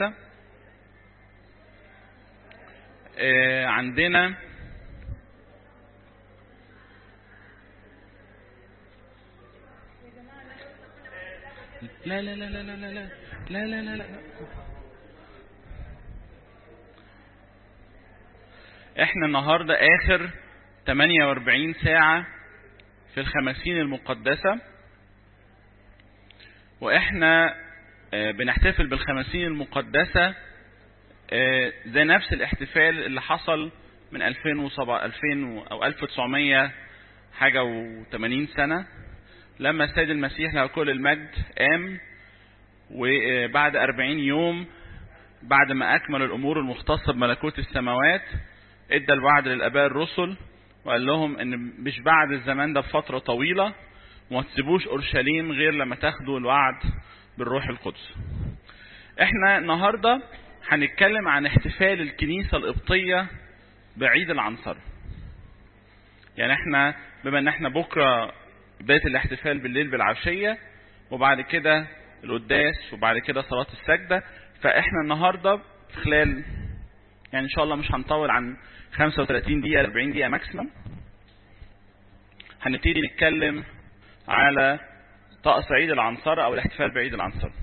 المقدسة آه، عندنا لا لا لا لا لا لا لا لا لا لا احنا النهاردة اخر 48 ساعة في الخمسين المقدسة واحنا آه، بنحتفل بالخمسين المقدسة آه، زي نفس الاحتفال اللي حصل من 2007 2000 او 1900 حاجة و80 سنة لما السيد المسيح له كل المجد قام وبعد 40 يوم بعد ما أكمل الأمور المختصة بملكوت السماوات ادى الوعد للآباء الرسل وقال لهم ان مش بعد الزمان ده بفترة طويلة وما تسيبوش أورشليم غير لما تاخدوا الوعد بالروح القدس احنا النهاردة هنتكلم عن احتفال الكنيسة القبطية بعيد العنصر يعني احنا بما ان احنا بكرة بداية الاحتفال بالليل بالعشية وبعد كده القداس وبعد كده صلاة السجدة فاحنا النهاردة خلال يعني ان شاء الله مش هنطول عن 35 دقيقة 40 دقيقة ماكسيمم هنبتدي نتكلم على طقس عيد العنصرة او الاحتفال بعيد العنصرة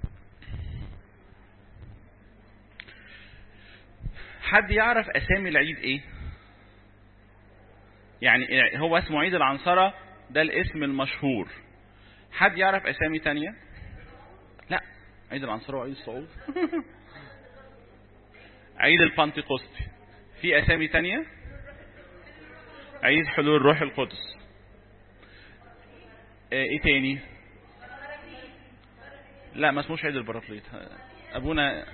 حد يعرف اسامي العيد ايه يعني هو اسمه عيد العنصرة ده الاسم المشهور حد يعرف اسامي تانية لا عيد العنصرة وعيد الصعود عيد البنتيكوستي في اسامي تانية عيد حلول الروح القدس ايه تاني لا ما اسموش عيد البراكليت ابونا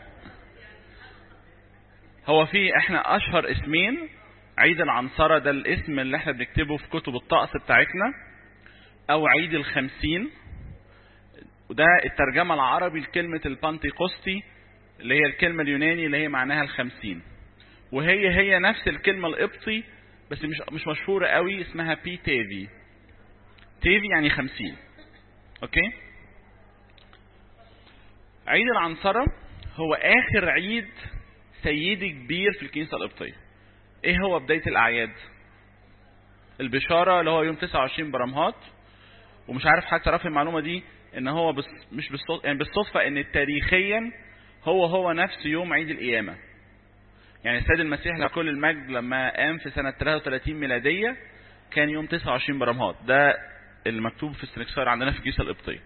هو في احنا اشهر اسمين عيد العنصرة ده الاسم اللي احنا بنكتبه في كتب الطقس بتاعتنا او عيد الخمسين وده الترجمة العربي لكلمة البنتيكوستي اللي هي الكلمة اليوناني اللي هي معناها الخمسين وهي هي نفس الكلمة القبطي بس مش مش مشهورة قوي اسمها بي تيفي تيفي يعني خمسين اوكي عيد العنصرة هو اخر عيد سيدي كبير في الكنيسة القبطية ايه هو بداية الاعياد البشارة اللي هو يوم 29 برمهات ومش عارف حضرتك تعرفي المعلومة دي ان هو بس مش بالصدفة يعني بالصدفة ان تاريخيا هو هو نفس يوم عيد القيامة يعني السيد المسيح لكل المجد لما قام في سنة 33 ميلادية كان يوم 29 برمهات ده المكتوب في السنكسار عندنا في الكنيسة القبطية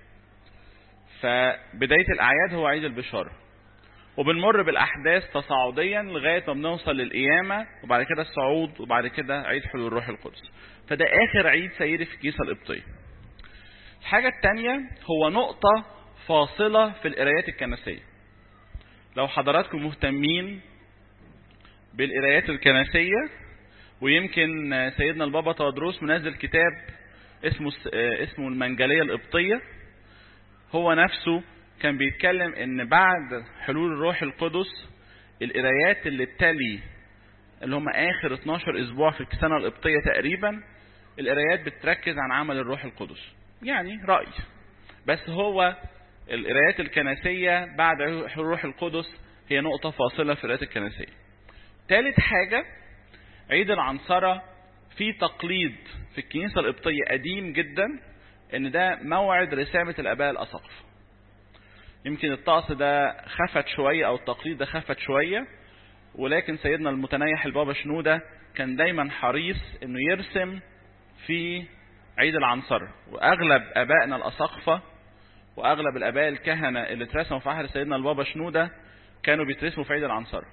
فبداية الأعياد هو عيد البشارة وبنمر بالأحداث تصاعديا لغاية ما بنوصل للقيامة وبعد كده الصعود وبعد كده عيد حلول الروح القدس فده آخر عيد سيدي في الكنيسة القبطية الحاجة التانية هو نقطة فاصلة في القرايات الكنسية لو حضراتكم مهتمين بالقرايات الكنسية ويمكن سيدنا البابا تودروس منزل كتاب اسمه اسمه المنجلية القبطية هو نفسه كان بيتكلم ان بعد حلول الروح القدس القرايات اللي بتلي اللي هم اخر 12 اسبوع في السنة القبطية تقريبا القرايات بتركز عن عمل الروح القدس يعني رأي بس هو القرايات الكنسية بعد حلول الروح القدس هي نقطة فاصلة في القرايات الكنسية ثالث حاجة عيد العنصرة في تقليد في الكنيسة القبطية قديم جدا ان ده موعد رسامة الاباء الاساقفة يمكن الطقس ده خفت شوية او التقليد ده خفت شوية ولكن سيدنا المتنيح البابا شنودة كان دايما حريص انه يرسم في عيد العنصرة واغلب ابائنا الاساقفة واغلب الاباء الكهنة اللي اترسموا في عهد سيدنا البابا شنودة كانوا بيترسموا في عيد العنصرة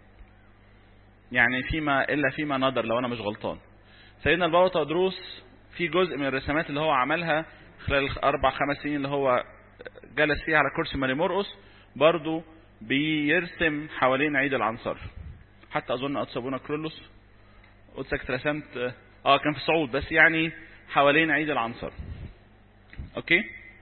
يعني فيما الا فيما نظر لو انا مش غلطان سيدنا البابا تدروس في جزء من الرسمات اللي هو عملها خلال الاربع خمس سنين اللي هو جلس فيها على كرسي ماري مرقس برضه بيرسم حوالين عيد العنصر حتى اظن قدس ابونا كرولوس قدسك رسمت اه كان في صعود بس يعني حوالين عيد العنصر اوكي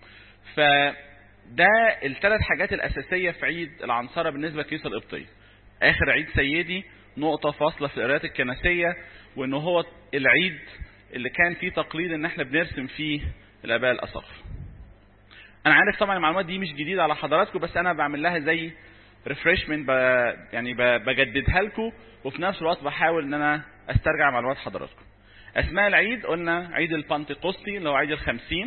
فده الثلاث حاجات الاساسيه في عيد العنصره بالنسبه للكنيسه القبطيه اخر عيد سيدي نقطه فاصله في القراءات الكنسيه وانه هو العيد اللي كان فيه تقليد ان احنا بنرسم فيه الاباء الاساقفه انا عارف طبعا المعلومات دي مش جديده على حضراتكم بس انا بعمل لها زي ريفرشمنت يعني ب- بجددها لكم وفي نفس الوقت بحاول ان انا استرجع معلومات حضراتكم اسماء العيد قلنا عيد البنتقسطي اللي هو عيد الخمسين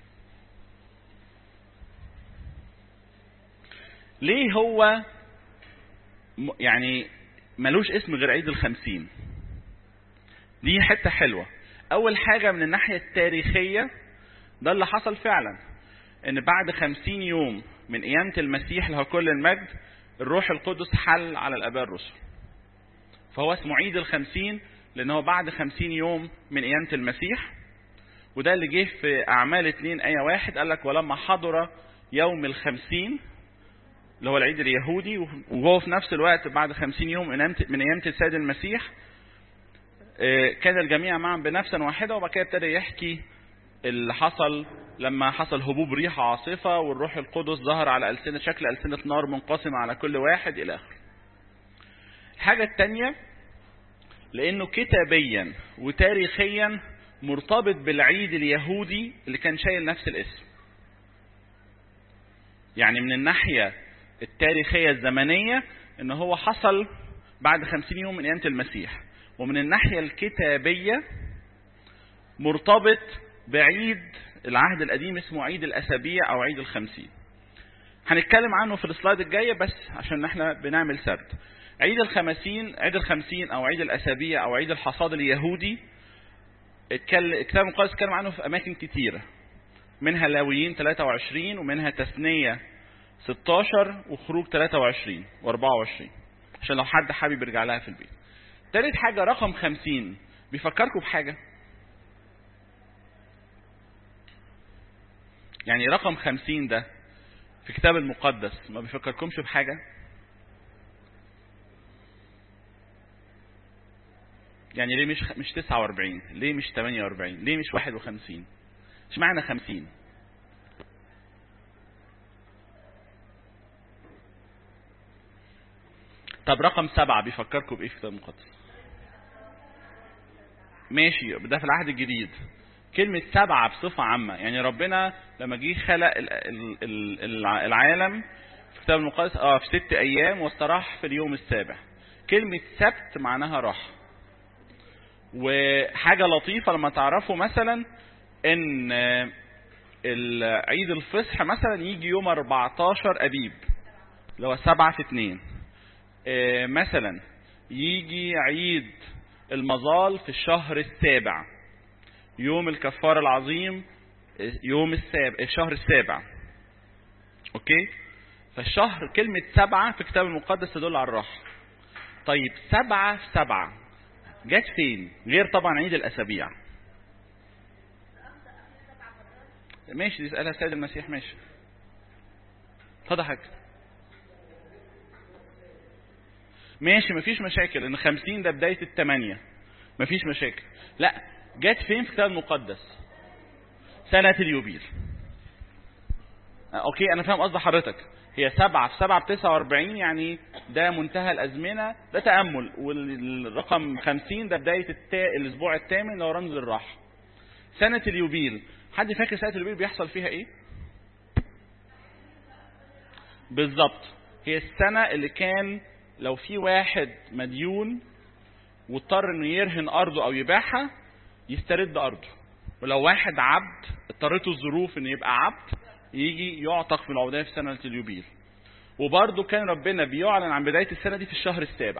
ليه هو م- يعني ملوش اسم غير عيد الخمسين دي حتة حلوة أول حاجة من الناحية التاريخية ده اللي حصل فعلا إن بعد خمسين يوم من قيامة المسيح له كل المجد الروح القدس حل على الآباء الرسل فهو اسمه عيد الخمسين لأن هو بعد خمسين يوم من قيامة المسيح وده اللي جه في أعمال اتنين آية واحد قال لك ولما حضر يوم الخمسين اللي هو العيد اليهودي وهو في نفس الوقت بعد خمسين يوم من قيامة من قيامة السيد المسيح آه، كان الجميع معا بنفسا واحدة وبعد كده ابتدى يحكي اللي حصل لما حصل هبوب ريح عاصفة والروح القدس ظهر على ألسنة شكل ألسنة نار منقسمة على كل واحد إلى آخره. الحاجة التانية لأنه كتابيا وتاريخيا مرتبط بالعيد اليهودي اللي كان شايل نفس الاسم. يعني من الناحية التاريخية الزمنية ان هو حصل بعد خمسين يوم من قيامة المسيح ومن الناحية الكتابية مرتبط بعيد العهد القديم اسمه عيد الأسابيع أو عيد الخمسين هنتكلم عنه في السلايد الجاية بس عشان احنا بنعمل سرد عيد الخمسين عيد الخمسين أو عيد الأسابيع أو عيد الحصاد اليهودي اتكلم الكتاب المقدس اتكلم عنه في أماكن كتيرة منها لاويين 23 ومنها تثنية 16 وخروج 23 و24 عشان لو حد حابب يرجع لها في البيت. تالت حاجة رقم 50 بيفكركم بحاجة؟ يعني رقم 50 ده في الكتاب المقدس ما بيفكركمش بحاجة؟ يعني ليه مش مش 49 ليه مش 48 ليه مش 51 اشمعنى 50 طب رقم سبعة بيفكركم بإيه في الكتاب المقدس؟ ماشي ده في العهد الجديد كلمة سبعة بصفة عامة يعني ربنا لما جه خلق ال- ال- ال- العالم في الكتاب المقدس اه في ست أيام واستراح في اليوم السابع كلمة سبت معناها راحة وحاجة لطيفة لما تعرفوا مثلا ان ال- عيد الفصح مثلا يجي يوم 14 ابيب اللي هو سبعة في اتنين آه، مثلا يجي عيد المظال في الشهر السابع يوم الكفار العظيم آه، يوم السابع الشهر السابع اوكي فالشهر كلمة سبعة في الكتاب المقدس تدل على الراحة طيب سبعة في سبعة جت فين غير طبعا عيد الأسابيع ماشي دي اسألها السيد المسيح ماشي اتفضل حاجة ماشي مفيش مشاكل ان خمسين ده بداية التمانية مفيش مشاكل لا جت فين في الكتاب المقدس سنة اليوبيل آه، اوكي انا فاهم قصد حضرتك هي سبعة في سبعة بتسعة واربعين يعني ده منتهى الازمنة ده تأمل والرقم خمسين ده بداية التا... الاسبوع الثامن اللي هو رمز الراحة سنة اليوبيل حد فاكر سنة اليوبيل بيحصل فيها ايه بالظبط هي السنة اللي كان لو في واحد مديون واضطر انه يرهن ارضه او يبيعها يسترد ارضه ولو واحد عبد اضطرته الظروف انه يبقى عبد يجي يعتق في العودية في سنة اليوبيل وبرضه كان ربنا بيعلن عن بداية السنة دي في الشهر السابع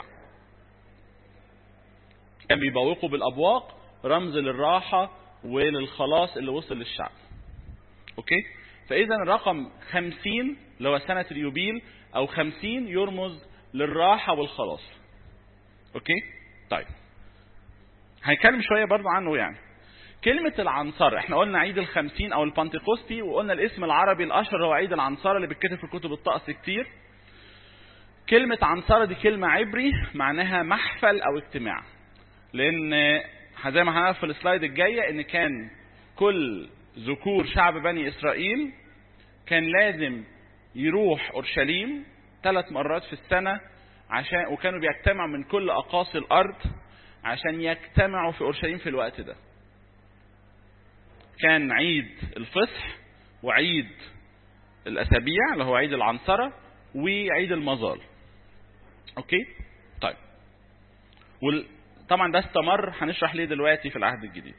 كان بيبوقوا بالأبواق رمز للراحة وللخلاص اللي وصل للشعب اوكي فاذا الرقم خمسين اللي هو سنة اليوبيل او خمسين يرمز للراحة والخلاص اوكي طيب هنتكلم شوية برضو عنه يعني كلمة العنصرة احنا قلنا عيد الخمسين او البنتقسطي وقلنا الاسم العربي الاشهر هو عيد العنصرة اللي بيتكتب في كتب الطقس كتير كلمة عنصرة دي كلمة عبري معناها محفل او اجتماع لان زي ما هنعرف في السلايد الجاية ان كان كل ذكور شعب بني اسرائيل كان لازم يروح اورشليم ثلاث مرات في السنة عشان وكانوا بيجتمعوا من كل اقاصي الارض عشان يجتمعوا في اورشليم في الوقت ده كان عيد الفصح وعيد الاسابيع اللي هو عيد العنصرة وعيد المظال اوكي طيب وال... طبعا ده استمر هنشرح ليه دلوقتي في العهد الجديد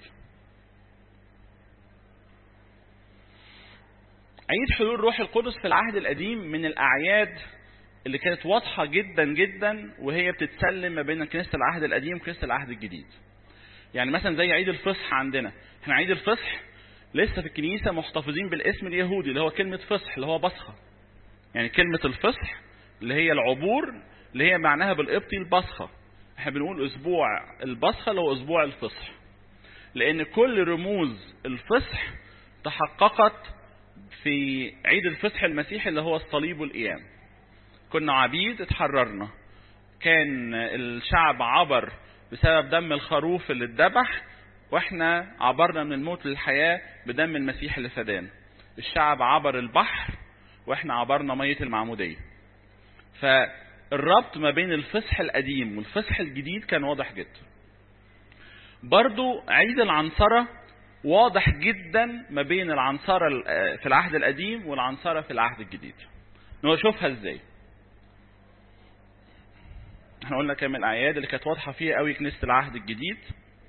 عيد حلول روح القدس في العهد القديم من الاعياد اللي كانت واضحه جدا جدا وهي بتتسلم ما بين كنيسه العهد القديم وكنيسه العهد الجديد يعني مثلا زي عيد الفصح عندنا احنا عيد الفصح لسه في الكنيسه محتفظين بالاسم اليهودي اللي هو كلمه فصح اللي هو بصخه يعني كلمه الفصح اللي هي العبور اللي هي معناها بالقبطي البصخه احنا بنقول اسبوع البصخه اللي هو اسبوع الفصح لان كل رموز الفصح تحققت في عيد الفصح المسيحي اللي هو الصليب والقيام كنا عبيد اتحررنا كان الشعب عبر بسبب دم الخروف اللي اتذبح واحنا عبرنا من الموت للحياة بدم المسيح اللي فدانا الشعب عبر البحر واحنا عبرنا مية المعمودية فالربط ما بين الفصح القديم والفصح الجديد كان واضح جدا برضو عيد العنصرة واضح جدا ما بين العنصرة في العهد القديم والعنصرة في العهد الجديد نشوفها ازاي احنا قلنا كام الاعياد اللي كانت واضحه فيها قوي كنيسه العهد الجديد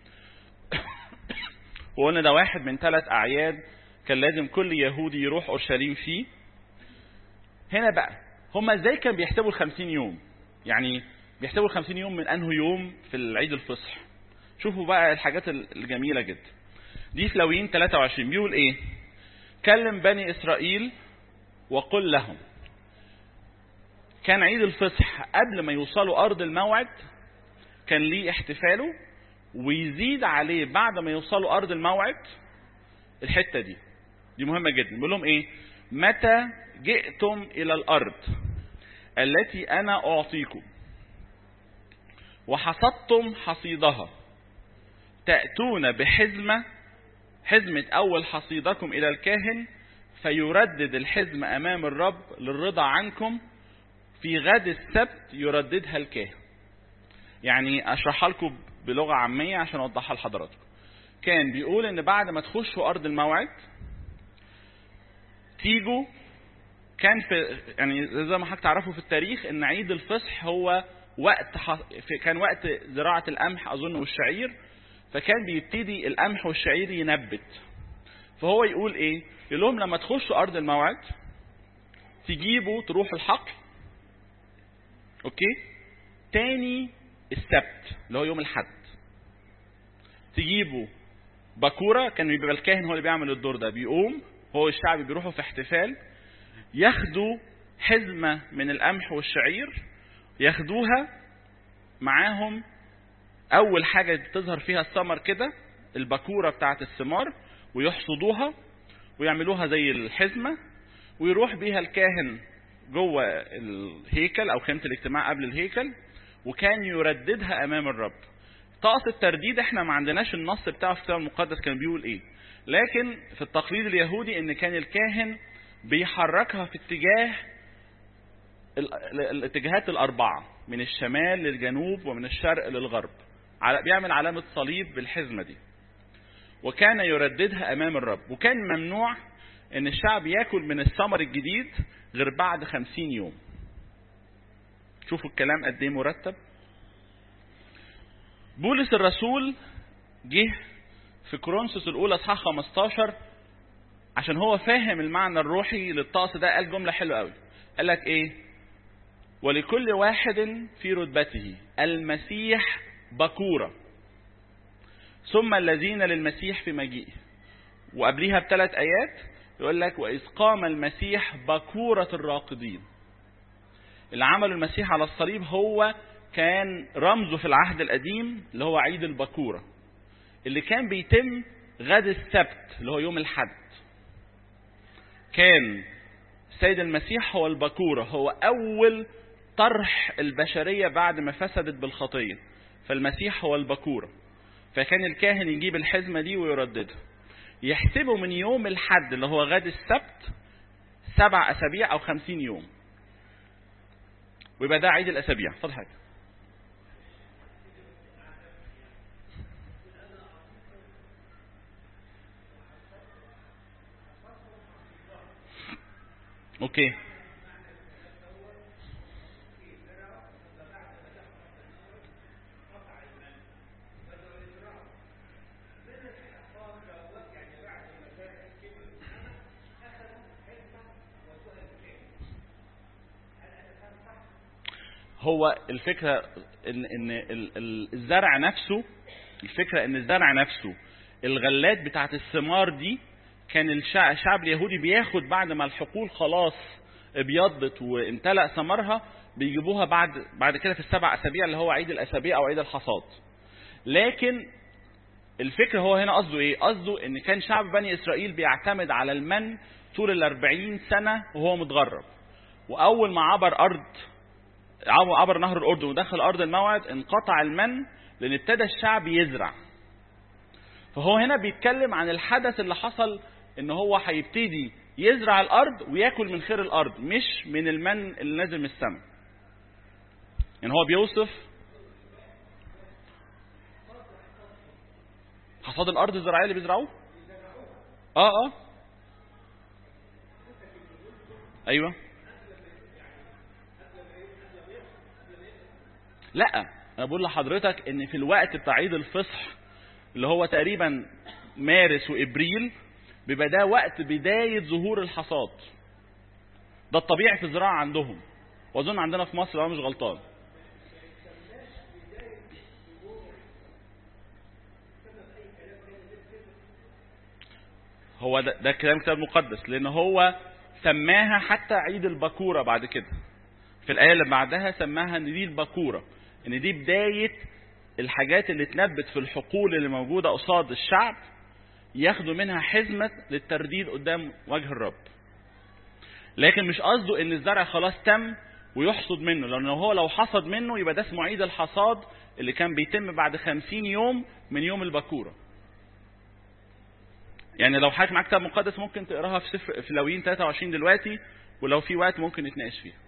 وقلنا ده واحد من ثلاث اعياد كان لازم كل يهودي يروح اورشليم فيه هنا بقى هما ازاي كان بيحسبوا الخمسين يوم يعني بيحسبوا الخمسين يوم من انه يوم في العيد الفصح شوفوا بقى الحاجات الجميله جدا دي في لويين 23 بيقول ايه كلم بني اسرائيل وقل لهم كان عيد الفصح قبل ما يوصلوا ارض الموعد كان ليه احتفاله ويزيد عليه بعد ما يوصلوا ارض الموعد الحته دي دي مهمه جدا بيقول لهم ايه متى جئتم الى الارض التي انا اعطيكم وحصدتم حصيدها تاتون بحزمه حزمه اول حصيدكم الى الكاهن فيردد الحزم امام الرب للرضا عنكم في غد السبت يرددها الكاهن يعني اشرحها لكم بلغه عاميه عشان اوضحها لحضراتكم كان بيقول ان بعد ما تخشوا ارض الموعد تيجوا كان في يعني زي ما حضرتك تعرفوا في التاريخ ان عيد الفصح هو وقت ح... كان وقت زراعه القمح اظن والشعير فكان بيبتدي القمح والشعير ينبت فهو يقول ايه يقول لهم لما تخشوا ارض الموعد تجيبوا تروحوا الحقل اوكي تاني السبت اللي هو يوم الحد تجيبوا باكوره كان بيبقى الكاهن هو اللي بيعمل الدور ده بيقوم هو الشعب بيروحوا في احتفال ياخدوا حزمه من القمح والشعير ياخدوها معاهم اول حاجه بتظهر فيها الثمر كده الباكوره بتاعه الثمار ويحصدوها ويعملوها زي الحزمه ويروح بيها الكاهن جوه الهيكل او خيمه الاجتماع قبل الهيكل وكان يرددها امام الرب طقس الترديد احنا ما عندناش النص بتاعه في الكتاب المقدس كان بيقول ايه لكن في التقليد اليهودي ان كان الكاهن بيحركها في اتجاه الاتجاهات الاربعه من الشمال للجنوب ومن الشرق للغرب بيعمل علامه صليب بالحزمه دي وكان يرددها امام الرب وكان ممنوع ان الشعب ياكل من الثمر الجديد غير بعد خمسين يوم شوفوا الكلام قد ايه مرتب بولس الرسول جه في كورنثوس الاولى اصحاح 15 عشان هو فاهم المعنى الروحي للطقس ده قال جمله حلوه قوي قال لك ايه ولكل واحد في رتبته المسيح بكوره ثم الذين للمسيح في مجيئه وقبليها بثلاث ايات يقول لك واذ قام المسيح بكوره الراقدين اللي عمله المسيح على الصليب هو كان رمزه في العهد القديم اللي هو عيد البكوره اللي كان بيتم غد السبت اللي هو يوم الحد كان السيد المسيح هو البكوره هو اول طرح البشريه بعد ما فسدت بالخطيه فالمسيح هو البكوره فكان الكاهن يجيب الحزمه دي ويرددها يحسبوا من يوم الحد اللي هو غد السبت سبع اسابيع او خمسين يوم ويبقى ده عيد الاسابيع اتفضل حاجه اوكي هو الفكرة ان ان ال- ال- الزرع نفسه الفكرة ان الزرع نفسه الغلات بتاعت الثمار دي كان الشع- الشعب اليهودي بياخد بعد ما الحقول خلاص ابيضت وامتلأ ثمرها بيجيبوها بعد بعد كده في السبع اسابيع اللي هو عيد الاسابيع او عيد الحصاد لكن الفكر هو هنا قصده ايه قصده ان كان شعب بني اسرائيل بيعتمد على المن طول الاربعين سنة وهو متغرب واول ما عبر ارض عبر عبر نهر الاردن ودخل ارض الموعد انقطع المن لان ابتدى الشعب يزرع فهو هنا بيتكلم عن الحدث اللي حصل ان هو هيبتدي يزرع الارض وياكل من خير الارض مش من المن اللي نازل من السماء يعني هو بيوصف حصاد الارض الزراعيه اللي بيزرعوه اه اه ايوه لا انا بقول لحضرتك ان في الوقت بتاع عيد الفصح اللي هو تقريبا مارس وابريل بيبقى ده وقت بدايه ظهور الحصاد ده الطبيعي في الزراعه عندهم واظن عندنا في مصر لو أنا مش غلطان هو ده, ده كلام كتاب مقدس لان هو سماها حتى عيد البكوره بعد كده في الايه اللي بعدها سماها ان دي البكوره ان دي بدايه الحاجات اللي اتنبت في الحقول اللي موجوده قصاد الشعب ياخدوا منها حزمه للترديد قدام وجه الرب لكن مش قصده ان الزرع خلاص تم ويحصد منه لانه هو لو حصد منه يبقى ده اسمه عيد الحصاد اللي كان بيتم بعد خمسين يوم من يوم البكوره يعني لو حضرتك معاك كتاب مقدس ممكن تقراها في سفر في لاويين 23 دلوقتي ولو في وقت ممكن نتناقش فيها.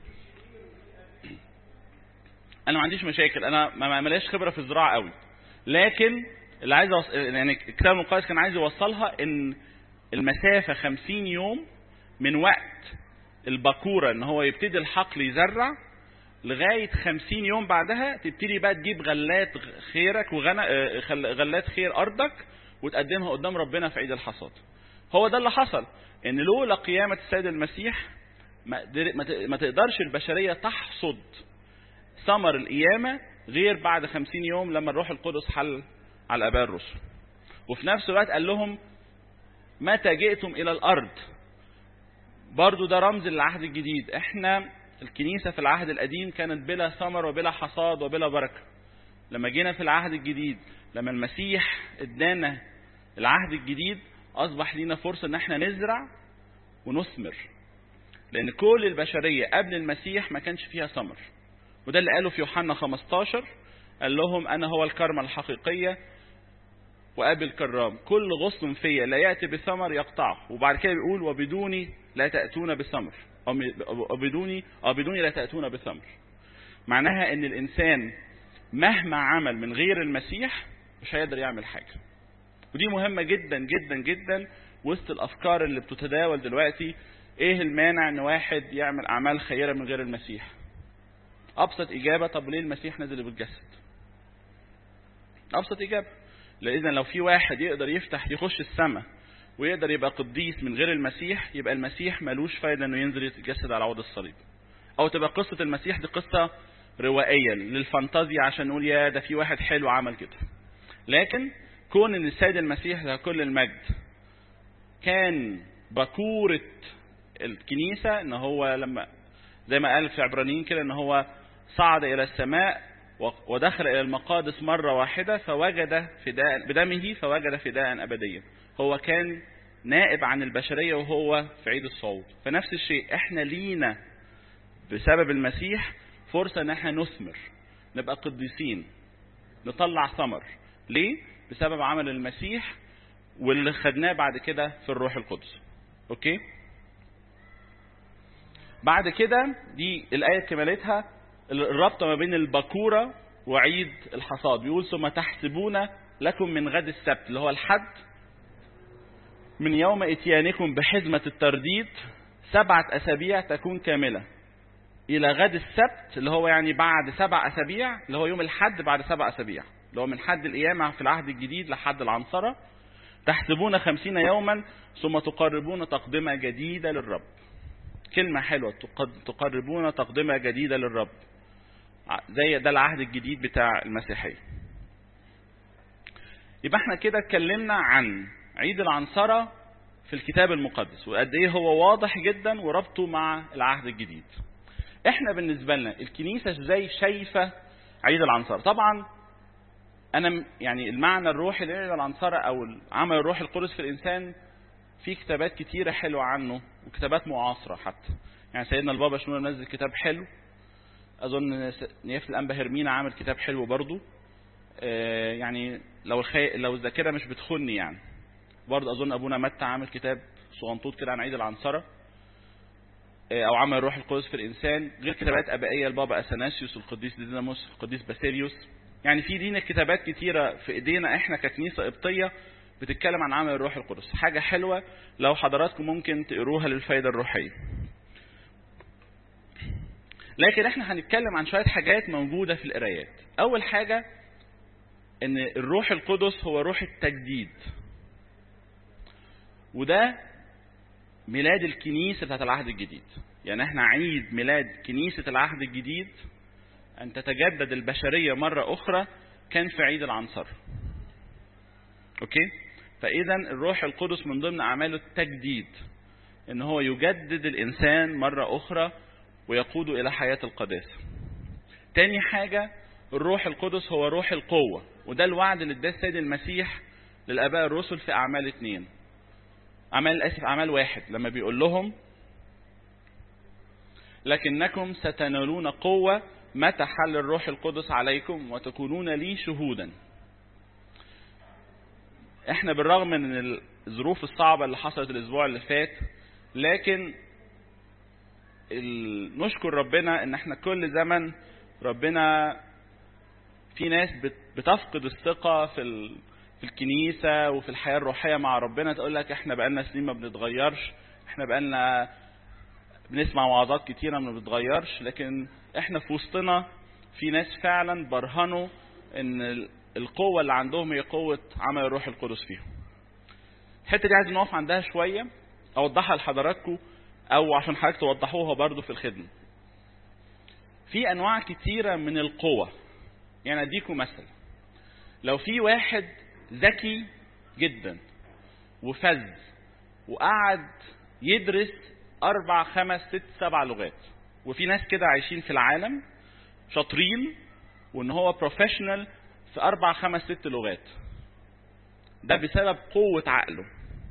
انا ما عنديش مشاكل انا ما ماليش خبره في الزراعه قوي لكن اللي عايز أوص... يعني الكتاب المقدس كان عايز يوصلها ان المسافه 50 يوم من وقت البكوره ان هو يبتدي الحقل يزرع لغايه 50 يوم بعدها تبتدي بقى تجيب غلات خيرك وغنا آه، خل- غلات خير ارضك وتقدمها قدام ربنا في عيد الحصاد. هو ده اللي حصل ان لولا قيامه السيد المسيح ما قدر- ما ت- ما تقدرش البشريه تحصد ثمر القيامه غير بعد 50 يوم لما الروح القدس حل على الاباء الرسل. وفي نفس الوقت قال لهم متى جئتم الى الارض برضو ده رمز للعهد الجديد احنا الكنيسة في العهد القديم كانت بلا ثمر وبلا حصاد وبلا بركة لما جينا في العهد الجديد لما المسيح ادانا العهد الجديد اصبح لينا فرصة ان احنا نزرع ونثمر لان كل البشرية قبل المسيح ما كانش فيها ثمر وده اللي قاله في يوحنا 15 قال لهم انا هو الكرمة الحقيقية وابي الكرام كل غصن فيا لا ياتي بثمر يقطعه وبعد كده بيقول وبدوني لا تاتون بثمر او م- أو بدوني او بدوني لا تاتون بثمر معناها ان الانسان مهما عمل من غير المسيح مش هيقدر يعمل حاجه ودي مهمه جدا جدا جدا وسط الافكار اللي بتتداول دلوقتي ايه المانع ان واحد يعمل اعمال خيره من غير المسيح ابسط اجابه طب ليه المسيح نزل بالجسد ابسط اجابه لان لو في واحد يقدر يفتح يخش السماء ويقدر يبقى قديس من غير المسيح يبقى المسيح ملوش فايده انه ينزل يتجسد على عود الصليب او تبقى قصه المسيح دي قصه روائيه للفانتازيا عشان نقول يا ده في واحد حلو عمل كده لكن كون ان السيد المسيح له كل المجد كان بكورة الكنيسة ان هو لما زي ما قال في عبرانيين كده ان هو صعد الى السماء ودخل الى المقادس مرة واحدة فوجد فداء بدمه فوجد فداء ابديا هو كان نائب عن البشرية وهو في عيد الصعود فنفس الشيء احنا لينا بسبب المسيح فرصة ان احنا نثمر نبقى قديسين نطلع ثمر ليه؟ بسبب عمل المسيح واللي خدناه بعد كده في الروح القدس اوكي بعد كده دي الآية كمالتها الرابطة ما بين البكورة وعيد الحصاد بيقول ثم تحسبون لكم من غد السبت اللي هو الحد من يوم اتيانكم بحزمة الترديد سبعة أسابيع تكون كاملة إلى غد السبت اللي هو يعني بعد سبع أسابيع اللي هو يوم الحد بعد سبع أسابيع اللي هو من حد القيامة في العهد الجديد لحد العنصرة تحسبون خمسين يوما ثم تقربون تقدمة جديدة للرب كلمة حلوة تقربون تقدمة جديدة للرب زي ده العهد الجديد بتاع المسيحية يبقى احنا كده اتكلمنا عن عيد العنصرة في الكتاب المقدس وقد ايه هو واضح جدا وربطه مع العهد الجديد احنا بالنسبة لنا الكنيسة ازاي شايفة عيد العنصرة طبعا انا يعني المعنى الروحي لعيد العنصرة او عمل الروح القدس في الانسان في كتابات كتيرة حلوة عنه وكتابات معاصرة حتى يعني سيدنا البابا شنو نزل كتاب حلو اظن نيافه الانبا هرمينا عامل كتاب حلو برضو آه يعني لو الخي... لو الذاكره مش بتخني يعني برضه اظن ابونا متى عامل كتاب صغنطوط كده عن عيد العنصره آه او عمل الروح القدس في الانسان غير كتابات ابائيه البابا اثناسيوس القديس ديناموس القديس باسيليوس يعني في دينا كتابات كتيره في ايدينا احنا ككنيسه قبطيه بتتكلم عن عمل الروح القدس حاجه حلوه لو حضراتكم ممكن تقروها للفائده الروحيه لكن احنا هنتكلم عن شويه حاجات موجوده في القرايات اول حاجه ان الروح القدس هو روح التجديد وده ميلاد الكنيسه بتاعت العهد الجديد يعني احنا عيد ميلاد كنيسه العهد الجديد ان تتجدد البشريه مره اخرى كان في عيد العنصر اوكي فاذا الروح القدس من ضمن اعماله التجديد ان هو يجدد الانسان مره اخرى ويقود إلى حياة القداسة تاني حاجة الروح القدس هو روح القوة وده الوعد اللي اداه السيد المسيح للآباء الرسل في أعمال اتنين أعمال آسف أعمال واحد لما بيقول لهم لكنكم ستنالون قوة متى حل الروح القدس عليكم وتكونون لي شهودا احنا بالرغم من الظروف الصعبة اللي حصلت الأسبوع اللي فات لكن نشكر ربنا ان احنا كل زمن ربنا في ناس بتفقد الثقة في في الكنيسة وفي الحياة الروحية مع ربنا تقول لك احنا بقالنا سنين ما بنتغيرش احنا بقالنا بنسمع وعظات كتيرة ما بنتغيرش لكن احنا في وسطنا في ناس فعلا برهنوا ان القوة اللي عندهم هي قوة عمل الروح القدس فيهم الحتة دي عايز نقف عندها شوية اوضحها لحضراتكم او عشان حضرتك توضحوها برضو في الخدمة في انواع كتيرة من القوة يعني اديكم مثل لو في واحد ذكي جدا وفذ وقعد يدرس اربع خمس ست سبع لغات وفي ناس كده عايشين في العالم شاطرين وان هو بروفيشنال في اربع خمس ست لغات ده بسبب قوة عقله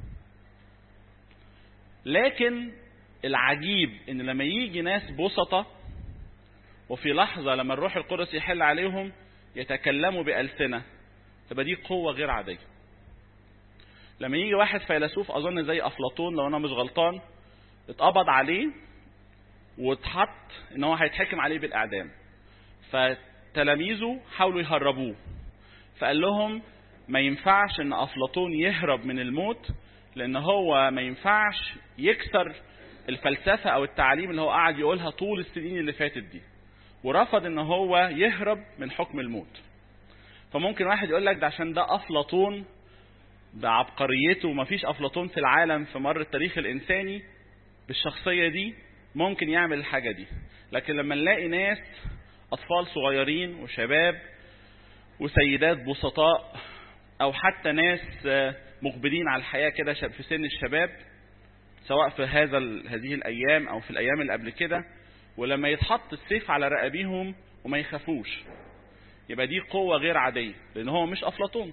لكن العجيب ان لما يجي ناس بسطة وفي لحظة لما الروح القدس يحل عليهم يتكلموا بألسنة تبقى دي قوة غير عادية لما يجي واحد فيلسوف اظن زي افلاطون لو انا مش غلطان اتقبض عليه واتحط ان هو هيتحكم عليه بالاعدام فتلاميذه حاولوا يهربوه فقال لهم ما ينفعش ان افلاطون يهرب من الموت لان هو ما ينفعش يكسر الفلسفة او التعاليم اللي هو قعد يقولها طول السنين اللي فاتت دي ورفض ان هو يهرب من حكم الموت فممكن واحد يقول لك ده عشان ده افلاطون بعبقريته ومفيش افلاطون في العالم في مر التاريخ الانساني بالشخصية دي ممكن يعمل الحاجة دي لكن لما نلاقي ناس اطفال صغيرين وشباب وسيدات بسطاء او حتى ناس مقبلين على الحياة كده في سن الشباب سواء في هذا هذه الايام او في الايام اللي قبل كده ولما يتحط السيف على رقابيهم وما يخافوش يبقى دي قوة غير عادية لان هو مش افلاطون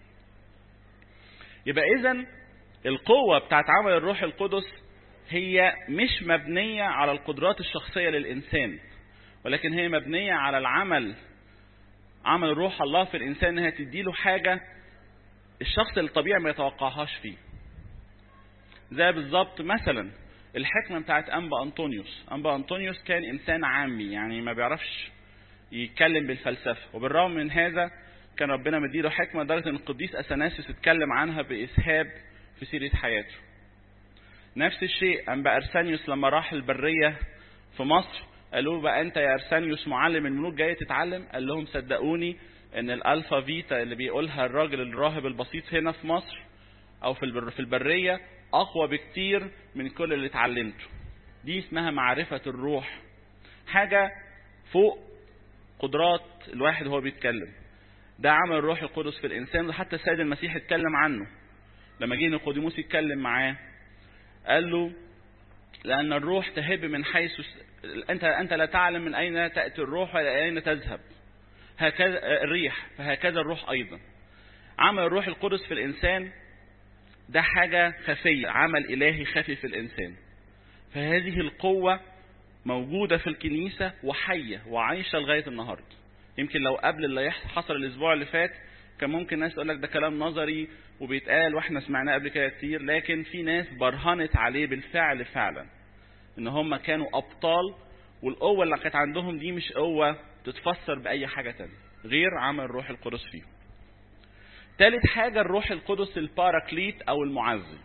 يبقى اذا القوة بتاعت عمل الروح القدس هي مش مبنية على القدرات الشخصية للإنسان ولكن هي مبنية على العمل عمل روح الله في الإنسان إنها تديله حاجة الشخص الطبيعي ما يتوقعهاش فيه زي بالظبط مثلا الحكمة بتاعت أنبا أنطونيوس أنبا أنطونيوس كان إنسان عامي يعني ما بيعرفش يتكلم بالفلسفة وبالرغم من هذا كان ربنا مديله حكمة لدرجة إن القديس أثناسيوس اتكلم عنها بإسهاب في سيرة حياته نفس الشيء أنبا أرسانيوس لما راح البرية في مصر قالوا بقى أنت يا أرسانيوس معلم الملوك جاي تتعلم قال لهم صدقوني إن الألفا فيتا اللي بيقولها الراجل الراهب البسيط هنا في مصر أو في البر في البرية أقوى بكتير من كل اللي اتعلمته دي اسمها معرفة الروح حاجة فوق قدرات الواحد وهو بيتكلم ده عمل الروح القدس في الانسان وحتى السيد المسيح اتكلم عنه لما جه نيقوديموس يتكلم معاه قال له لان الروح تهب من حيث انت انت لا تعلم من اين تاتي الروح ولا اين تذهب هكذا الريح فهكذا الروح ايضا عمل الروح القدس في الانسان ده حاجه خفيه عمل الهي خفي في الانسان فهذه القوه موجوده في الكنيسه وحيه وعايشه لغايه النهارده يمكن لو قبل اللي حصل الاسبوع اللي فات كان ممكن ناس تقول لك ده كلام نظري وبيتقال واحنا سمعناه قبل كده كتير لكن في ناس برهنت عليه بالفعل فعلا ان هم كانوا ابطال والقوه اللي كانت عندهم دي مش قوه تتفسر باي حاجه تانية غير عمل الروح القدس فيهم ثالث حاجه الروح القدس الباراكليت او المعزي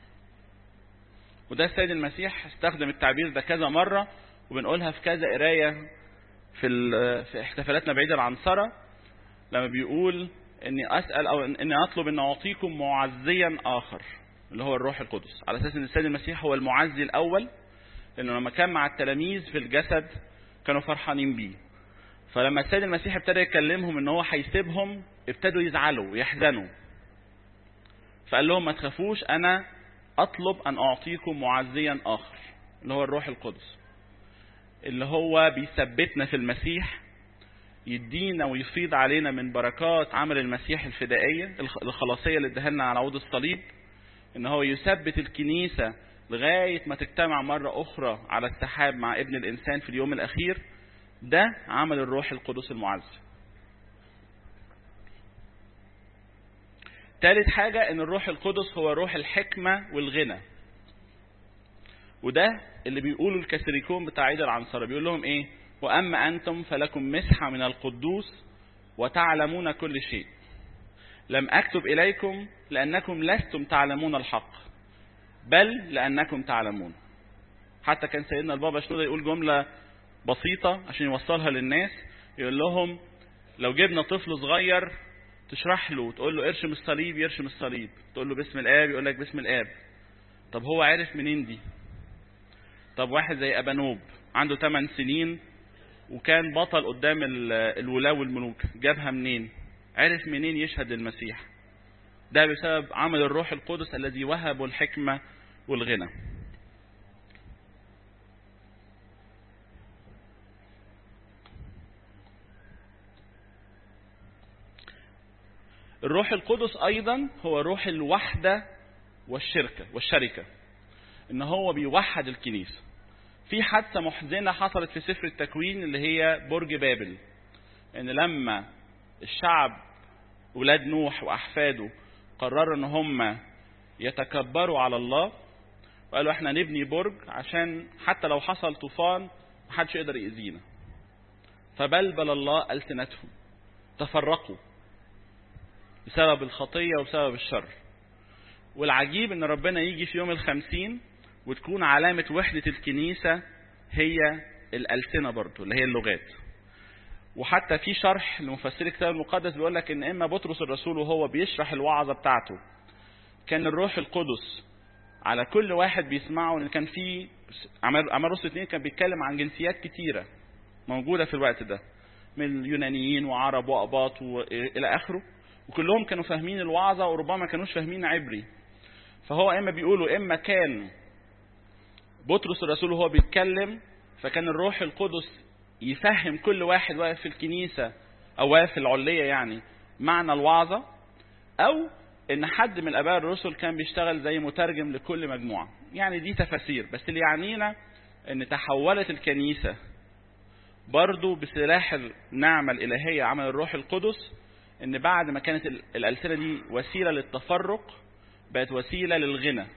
وده السيد المسيح استخدم التعبير ده كذا مره وبنقولها في كذا قرايه في في احتفالاتنا بعيد العنصره لما بيقول اني اسال او اني اطلب ان اعطيكم معزيا اخر اللي هو الروح القدس على اساس ان السيد المسيح هو المعزي الاول لانه لما كان مع التلاميذ في الجسد كانوا فرحانين بيه فلما السيد المسيح ابتدى يكلمهم ان هو هيسيبهم ابتدوا يزعلوا ويحزنوا فقال لهم ما تخافوش انا اطلب ان اعطيكم معزيا اخر اللي هو الروح القدس اللي هو بيثبتنا في المسيح يدينا ويفيض علينا من بركات عمل المسيح الفدائية الخلاصية اللي اداها لنا على عود الصليب ان هو يثبت الكنيسة لغاية ما تجتمع مرة أخرى على السحاب مع ابن الإنسان في اليوم الأخير ده عمل الروح القدس المعزي ثالث حاجة ان الروح القدس هو روح الحكمة والغنى وده اللي بيقوله الكاثوليكون بتاع عيد العنصرة بيقول لهم ايه واما انتم فلكم مسحة من القدوس وتعلمون كل شيء لم اكتب اليكم لانكم لستم تعلمون الحق بل لانكم تعلمون حتى كان سيدنا البابا شنودة يقول جملة بسيطة عشان يوصلها للناس يقول لهم لو جبنا طفل صغير تشرح له وتقول له ارشم الصليب يرشم الصليب تقول له باسم الاب يقول لك باسم الاب طب هو عارف منين دي طب واحد زي ابانوب عنده 8 سنين وكان بطل قدام الولاة والملوك جابها منين عرف منين يشهد المسيح ده بسبب عمل الروح القدس الذي وهب الحكمة والغنى الروح القدس ايضا هو روح الوحدة والشركة والشركة ان هو بيوحد الكنيسة في حادثة محزنة حصلت في سفر التكوين اللي هي برج بابل ان لما الشعب ولاد نوح واحفاده قرروا ان هم يتكبروا على الله وقالوا احنا نبني برج عشان حتى لو حصل طوفان محدش يقدر يأذينا فبلبل الله ألسنتهم تفرقوا بسبب الخطية وبسبب الشر والعجيب ان ربنا يجي في يوم الخمسين وتكون علامة وحدة الكنيسة هي الألسنة برضو اللي هي اللغات وحتى في شرح لمفسري الكتاب المقدس بيقول لك ان اما بطرس الرسول وهو بيشرح الوعظة بتاعته كان الروح القدس على كل واحد بيسمعه ان كان في عمال رسل اثنين كان بيتكلم عن جنسيات كتيرة موجودة في الوقت ده من يونانيين وعرب وأباط وإلى آخره وكلهم كانوا فاهمين الوعظة وربما كانوش فاهمين عبري فهو اما بيقولوا اما كان بطرس الرسول وهو بيتكلم فكان الروح القدس يفهم كل واحد واقف في الكنيسة او واقف في العلية يعني معنى الوعظة او ان حد من الاباء الرسل كان بيشتغل زي مترجم لكل مجموعة يعني دي تفاسير بس اللي يعنينا ان تحولت الكنيسة برضو بسلاح النعمة الالهية عمل الروح القدس ان بعد ما كانت الالسنة دي وسيلة للتفرق بقت وسيلة للغنى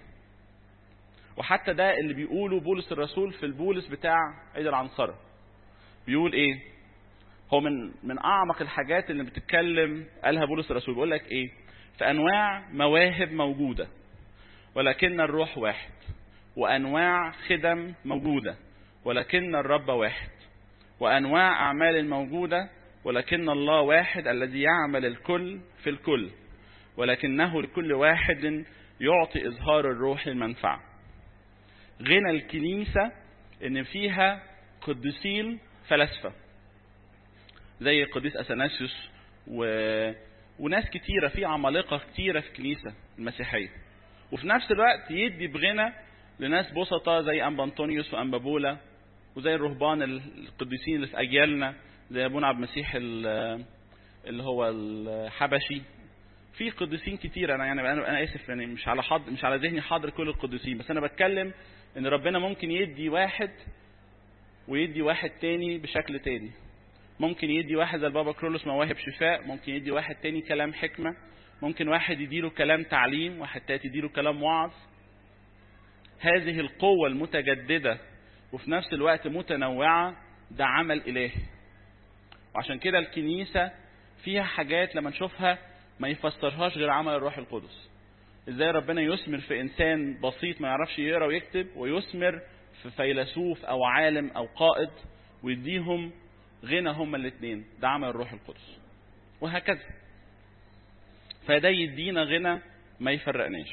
وحتى ده اللي بيقوله بولس الرسول في البولس بتاع عيد العنصرة بيقول ايه هو من من اعمق الحاجات اللي بتتكلم قالها بولس الرسول بيقول لك ايه في انواع مواهب موجودة ولكن الروح واحد وانواع خدم موجودة ولكن الرب واحد وانواع اعمال موجودة ولكن الله واحد الذي يعمل الكل في الكل ولكنه لكل واحد يعطي إظهار الروح المنفعة غنى الكنيسة إن فيها قديسين فلاسفة زي القديس اثناسيوس و... وناس كتيرة في عمالقة كتيرة في الكنيسة المسيحية وفي نفس الوقت يدي بغنى لناس بسطة زي أنبا أنطونيوس وأنبا بولا وزي الرهبان القديسين اللي في أجيالنا زي أبونا عبد المسيح اللي هو الحبشي في قديسين كتير انا يعني انا انا اسف يعني مش على حض مش على ذهني حاضر كل القديسين بس انا بتكلم ان ربنا ممكن يدي واحد ويدي واحد تاني بشكل تاني ممكن يدي واحد زي البابا كرولوس مواهب شفاء ممكن يدي واحد تاني كلام حكمة ممكن واحد يديله كلام تعليم واحد تاني يديله كلام وعظ هذه القوة المتجددة وفي نفس الوقت متنوعة ده عمل إلهي وعشان كده الكنيسة فيها حاجات لما نشوفها ما يفسرهاش غير عمل الروح القدس ازاي ربنا يثمر في انسان بسيط ما يعرفش يقرا ويكتب ويثمر في فيلسوف او عالم او قائد ويديهم غنى هما الاثنين ده عمل الروح القدس وهكذا فده يدينا غنى ما يفرقناش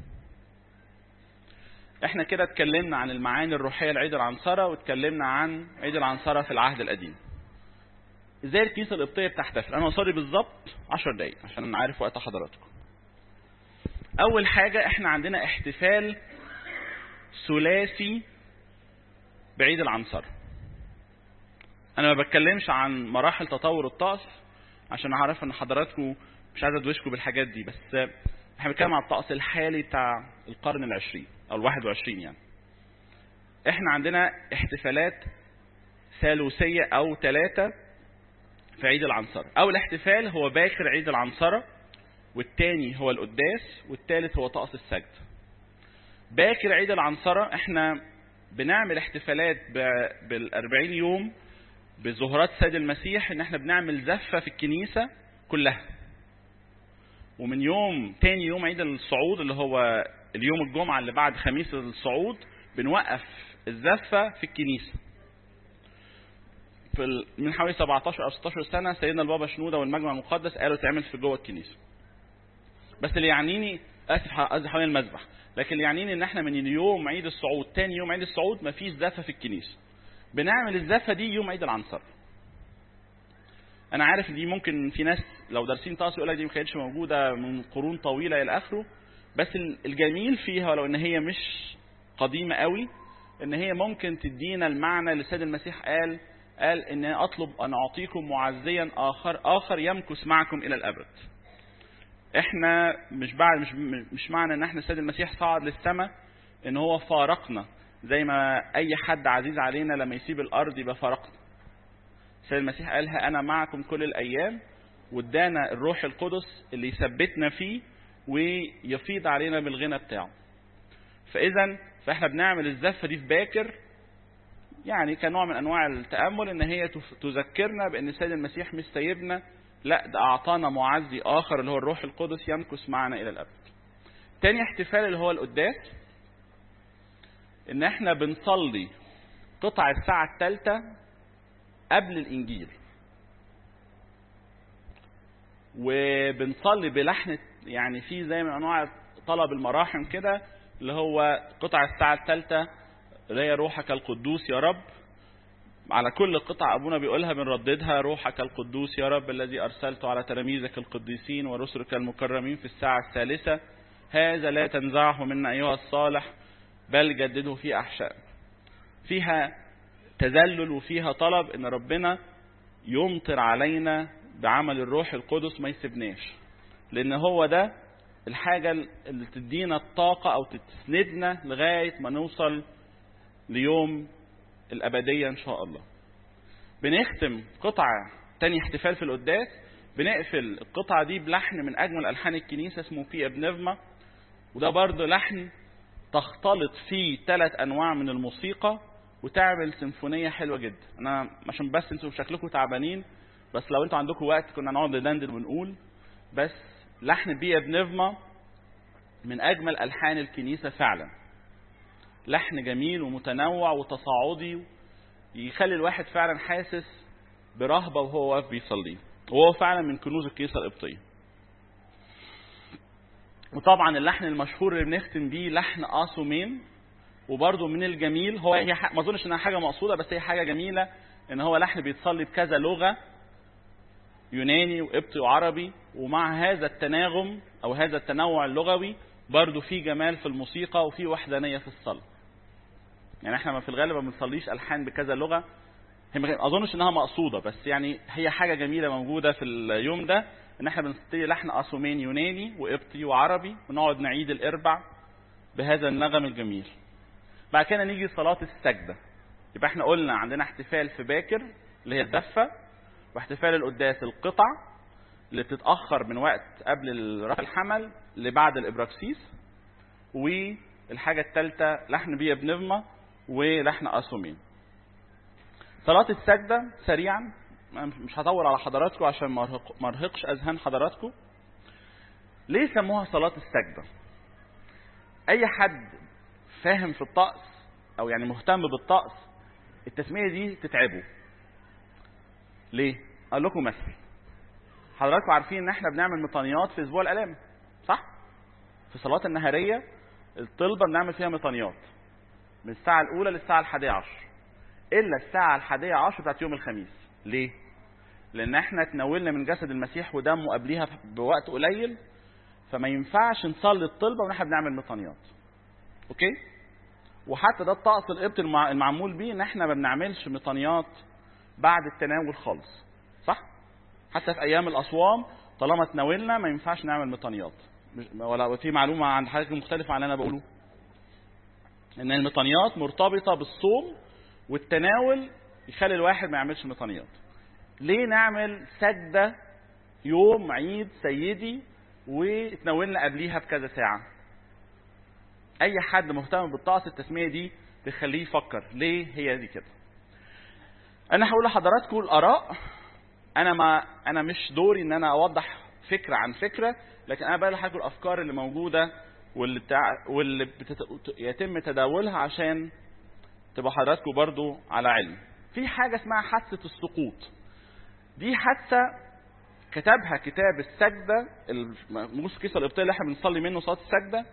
احنا كده اتكلمنا عن المعاني الروحيه لعيد العنصره واتكلمنا عن عيد العنصره في العهد القديم ازاي الكنيسه القبطيه بتحتفل انا هصلي بالظبط 10 دقايق عشان انا عارف وقت حضراتكم اول حاجه احنا عندنا احتفال ثلاثي بعيد العنصره انا ما بتكلمش عن مراحل تطور الطقس عشان اعرف ان حضراتكم مش عايز ادوشكم بالحاجات دي بس احنا بنتكلم عن الطقس الحالي بتاع القرن العشرين او الواحد وعشرين يعني احنا عندنا احتفالات ثالوثية او ثلاثة في عيد العنصرة اول احتفال هو باكر عيد العنصرة والتاني هو القداس والتالت هو طقس السجد باكر عيد العنصرة احنا بنعمل احتفالات بالأربعين يوم بظهورات سيد المسيح ان احنا بنعمل زفة في الكنيسة كلها ومن يوم تاني يوم عيد الصعود اللي هو اليوم الجمعة اللي بعد خميس الصعود بنوقف الزفة في الكنيسة في ال... من حوالي 17 او 16 سنة سيدنا البابا شنودة والمجمع المقدس قالوا تعمل في جوه الكنيسة بس اللي يعنيني اسف قصدي حوالين المذبح لكن اللي يعنيني ان احنا من يوم عيد الصعود تاني يوم عيد الصعود مفيش زفة في الكنيسة بنعمل الزفة دي يوم عيد العنصر انا عارف دي ممكن في ناس لو دارسين طقس يقول لك دي ما كانتش موجوده من قرون طويله الى اخره بس الجميل فيها ولو ان هي مش قديمه قوي ان هي ممكن تدينا المعنى اللي السيد المسيح قال قال ان اطلب ان اعطيكم معزيا اخر اخر يمكث معكم الى الابد احنا مش بعد مش مش معنى ان احنا السيد المسيح صعد للسماء ان هو فارقنا زي ما اي حد عزيز علينا لما يسيب الارض يبقى فارقنا السيد المسيح قالها انا معكم كل الايام وادانا الروح القدس اللي يثبتنا فيه ويفيض علينا بالغنى بتاعه فاذا فاحنا بنعمل الزفه دي في باكر يعني كنوع من انواع التامل ان هي تذكرنا بان السيد المسيح مش سايبنا لا ده اعطانا معزي اخر اللي هو الروح القدس يمكث معنا الى الابد تاني احتفال اللي هو القداس ان احنا بنصلي قطع الساعه الثالثه قبل الانجيل وبنصلي بلحن يعني في زي من انواع طلب المراحم كده اللي هو قطع الساعه الثالثه اللي هي روحك القدوس يا رب على كل قطعة أبونا بيقولها بنرددها روحك القدوس يا رب الذي أرسلته على تلاميذك القديسين ورسلك المكرمين في الساعة الثالثة هذا لا تنزعه منا أيها الصالح بل جدده في أحشاء فيها تذلل وفيها طلب ان ربنا يمطر علينا بعمل الروح القدس ما يسيبناش لان هو ده الحاجة اللي تدينا الطاقة او تسندنا لغاية ما نوصل ليوم الابدية ان شاء الله بنختم قطعة تاني احتفال في القداس بنقفل القطعة دي بلحن من اجمل الحان الكنيسة اسمه في ابنفما وده برضه لحن تختلط فيه ثلاث انواع من الموسيقى وتعمل سيمفونيه حلوه جدا انا عشان بس انتوا شكلكم تعبانين بس لو انتوا عندكم وقت كنا نقعد ندندن ونقول بس لحن بيا بنفما من اجمل الحان الكنيسه فعلا لحن جميل ومتنوع وتصاعدي يخلي الواحد فعلا حاسس برهبه وهو واقف بيصلي وهو فعلا من كنوز الكنيسه القبطيه وطبعا اللحن المشهور اللي بنختم بيه لحن اسومين وبرضه من الجميل هو هي ما اظنش انها حاجه مقصوده بس هي حاجه جميله ان هو لحن بيتصلي بكذا لغه يوناني وقبطي وعربي ومع هذا التناغم او هذا التنوع اللغوي برضو في جمال في الموسيقى وفي وحدانيه في الصلاه يعني احنا ما في الغالب ما بنصليش الحان بكذا لغه هي ما اظنش انها مقصوده بس يعني هي حاجه جميله موجوده في اليوم ده ان احنا بنستدي لحن اسومين يوناني وقبطي وعربي ونقعد نعيد الاربع بهذا النغم الجميل بعد كده نيجي صلاه السجده يبقى احنا قلنا عندنا احتفال في باكر اللي هي الدفه واحتفال القداس القطع اللي بتتاخر من وقت قبل رفع الحمل لبعد الابراكسيس والحاجه الثالثه لحن بيا بنغمه ولحن اسومين صلاة السجدة سريعا مش هطول على حضراتكم عشان ما ارهقش اذهان حضراتكم ليه سموها صلاة السجدة اي حد فاهم في الطقس او يعني مهتم بالطقس التسمية دي تتعبه ليه اقول لكم مثل حضراتكم عارفين ان احنا بنعمل ميطانيات في اسبوع الالام صح في صلاة النهارية الطلبة بنعمل فيها ميطانيات من الساعة الأولى للساعة الحادية عشر إلا الساعة الحادية عشر بتاعت يوم الخميس ليه؟ لأن احنا تناولنا من جسد المسيح ودمه قبليها بوقت قليل فما ينفعش نصلي الطلبة ونحن بنعمل ميطانيات أوكي؟ وحتى ده الطقس القبط المعمول بيه ان احنا ما بنعملش ميطانيات بعد التناول خالص صح؟ حتى في أيام الأصوام طالما تناولنا ما ينفعش نعمل ميطانيات ولا في معلومة عن حضرتك مختلفة عن اللي أنا بقوله ان الميطانيات مرتبطه بالصوم والتناول يخلي الواحد ما يعملش ميطانيات ليه نعمل سجده يوم عيد سيدي وتناولنا قبليها بكذا ساعه اي حد مهتم بالطقس التسميه دي تخليه يفكر ليه هي دي كده انا هقول لحضراتكم الاراء انا ما انا مش دوري ان انا اوضح فكره عن فكره لكن انا بقول لحضراتكم الافكار اللي موجوده واللي بتاع واللي بتت... يتم تداولها عشان تبقى حضراتكم برضو على علم في حاجة اسمها حادثة السقوط دي حادثة كتبها كتاب السجدة الموسيقى القبطية اللي احنا بنصلي منه صلاة السجدة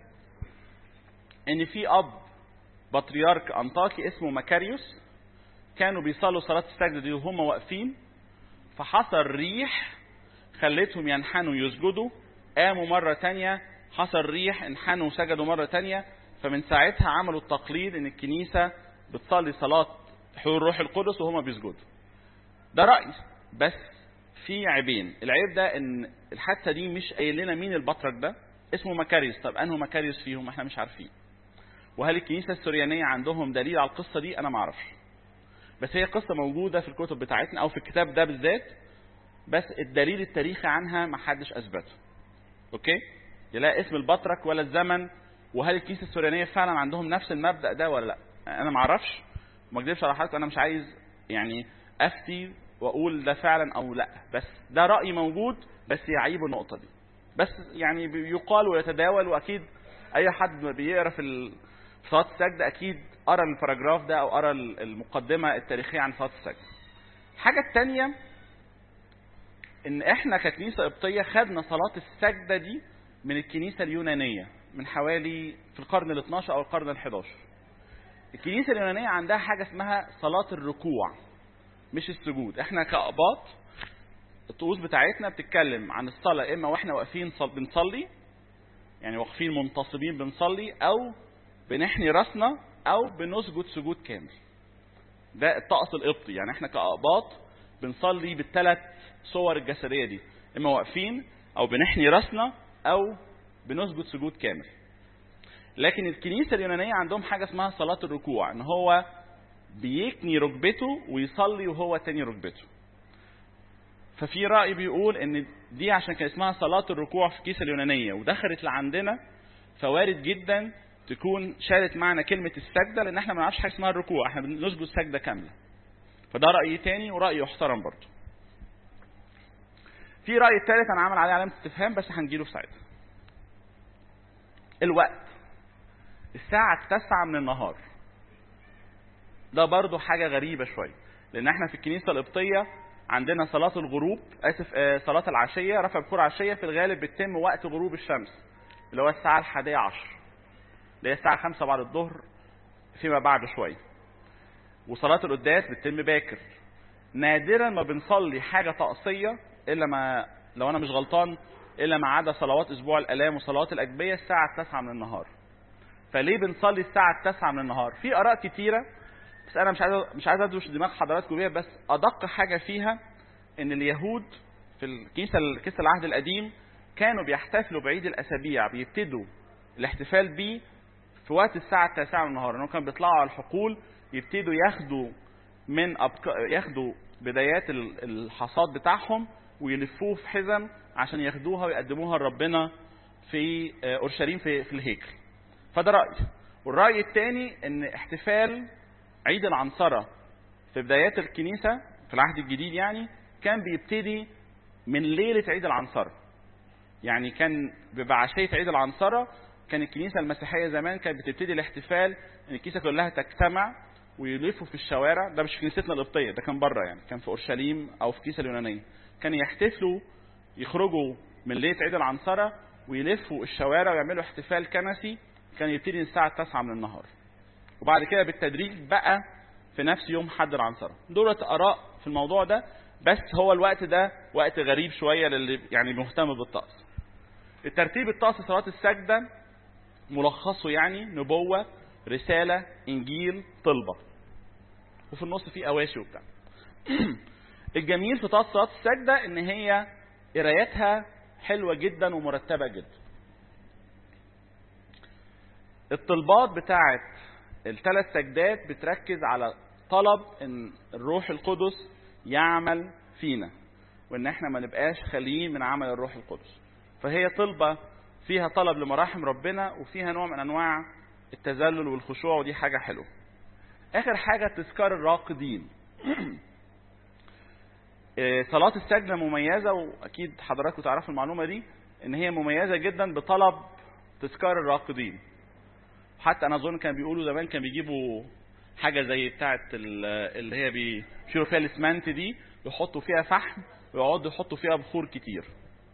ان في اب بطريرك انطاكي اسمه مكاريوس كانوا بيصلوا صلاة السجدة دي وهم واقفين فحصل ريح خلتهم ينحنوا يسجدوا قاموا مرة تانية حصل ريح انحنوا وسجدوا مرة تانية فمن ساعتها عملوا التقليد ان الكنيسة بتصلي صلاة حضور الروح القدس وهما بيسجدوا ده رأي بس في عيبين العيب ده ان الحادثة دي مش قايل لنا مين البطرك ده اسمه مكاريوس طب انه مكاريوس فيهم احنا مش عارفين وهل الكنيسة السريانية عندهم دليل على القصة دي انا معرفش بس هي قصة موجودة في الكتب بتاعتنا او في الكتاب ده بالذات بس الدليل التاريخي عنها ما حدش اثبته اوكي لا اسم البطرك ولا الزمن وهل الكنيسه السوريانيه فعلا عندهم نفس المبدا ده ولا لا انا ما اعرفش ما اكذبش على حضرتك انا مش عايز يعني افتي واقول ده فعلا او لا بس ده راي موجود بس يعيب النقطه دي بس يعني يقال ويتداول واكيد اي حد بيقرا في صلاه السجده اكيد قرا الباراجراف ده او قرا المقدمه التاريخيه عن صلاه السجده الحاجه الثانيه ان احنا ككنيسه قبطيه خدنا صلاه السجده دي من الكنيسة اليونانية من حوالي في القرن ال 12 أو القرن ال 11 الكنيسة اليونانية عندها حاجة اسمها صلاة الركوع مش السجود احنا كأقباط الطقوس بتاعتنا بتتكلم عن الصلاة إما واحنا واقفين بنصلي يعني واقفين منتصبين بنصلي أو بنحني راسنا أو بنسجد سجود كامل ده الطقس القبطي يعني احنا كأقباط بنصلي بالثلاث صور الجسدية دي إما واقفين أو بنحني راسنا او بنسجد سجود كامل لكن الكنيسه اليونانيه عندهم حاجه اسمها صلاه الركوع ان هو بيكني ركبته ويصلي وهو تاني ركبته ففي راي بيقول ان دي عشان كان اسمها صلاه الركوع في الكنيسه اليونانيه ودخلت لعندنا فوارد جدا تكون شالت معنى كلمه السجده لان احنا ما نعرفش حاجه اسمها الركوع احنا بنسجد سجده كامله فده راي تاني وراي يحترم برضه في رأي الثالث أنا عامل عليه علامة استفهام بس هنجيله في ساعتها. الوقت الساعة التاسعة من النهار. ده برضه حاجة غريبة شوية لأن احنا في الكنيسة القبطية عندنا صلاة الغروب آسف آه صلاة العشية رفع بخور عشية في الغالب بتتم وقت غروب الشمس اللي هو الساعة الحادية عشر اللي هي الساعة خمسة بعد الظهر فيما بعد شوية. وصلاة القداس بتتم باكر. نادرا ما بنصلي حاجة طقسية الا ما لو انا مش غلطان الا ما عدا صلوات اسبوع الالام وصلوات الاجبيه الساعه 9 من النهار فليه بنصلي الساعه 9 من النهار في اراء كتيره بس انا مش عايز مش عايز ادوش دماغ حضراتكم بيها بس ادق حاجه فيها ان اليهود في الكنيسه كنيسه العهد القديم كانوا بيحتفلوا بعيد الاسابيع بيبتدوا الاحتفال بيه في وقت الساعه التاسعة من النهار انهم كانوا بيطلعوا على الحقول يبتدوا ياخدوا من أبك... ياخدوا بدايات ال- الحصاد بتاعهم ويلفوه في حزم عشان ياخدوها ويقدموها لربنا في آه، اورشليم في, في الهيكل فده راي والراي الثاني ان احتفال عيد العنصره في بدايات الكنيسه في العهد الجديد يعني كان بيبتدي من ليله عيد العنصره يعني كان ببعشيه عيد العنصره كان الكنيسه المسيحيه زمان كانت بتبتدي الاحتفال ان الكنيسه كلها تجتمع ويلفوا في الشوارع ده مش في كنيستنا القبطيه ده كان بره يعني كان في اورشليم او في الكنيسه اليونانيه كانوا يحتفلوا يخرجوا من ليله عيد العنصره ويلفوا الشوارع ويعملوا احتفال كنسي كان يبتدي من الساعه 9 من النهار وبعد كده بالتدريج بقى في نفس يوم حد العنصره دولت اراء في الموضوع ده بس هو الوقت ده وقت غريب شويه للي يعني مهتم بالطقس الترتيب الطقس صلاه السجده ملخصه يعني نبوه رساله انجيل طلبه وفي النص فيه اواشي وبتاع الجميل في طقس صلاه السجده ان هي قرايتها حلوه جدا ومرتبه جدا الطلبات بتاعت الثلاث سجدات بتركز على طلب ان الروح القدس يعمل فينا وان احنا ما نبقاش خاليين من عمل الروح القدس فهي طلبه فيها طلب لمراحم ربنا وفيها نوع من انواع التذلل والخشوع ودي حاجه حلوه اخر حاجه تذكار الراقدين إيه، صلاة السجدة مميزة وأكيد حضراتكم تعرفوا المعلومة دي إن هي مميزة جدا بطلب تذكار الراقدين. حتى أنا أظن كان بيقولوا زمان كان بيجيبوا حاجة زي بتاعة ال- اللي هي بيشيلوا فيها الإسمنت دي يحطوا فيها فحم ويقعدوا يحطوا فيها بخور كتير.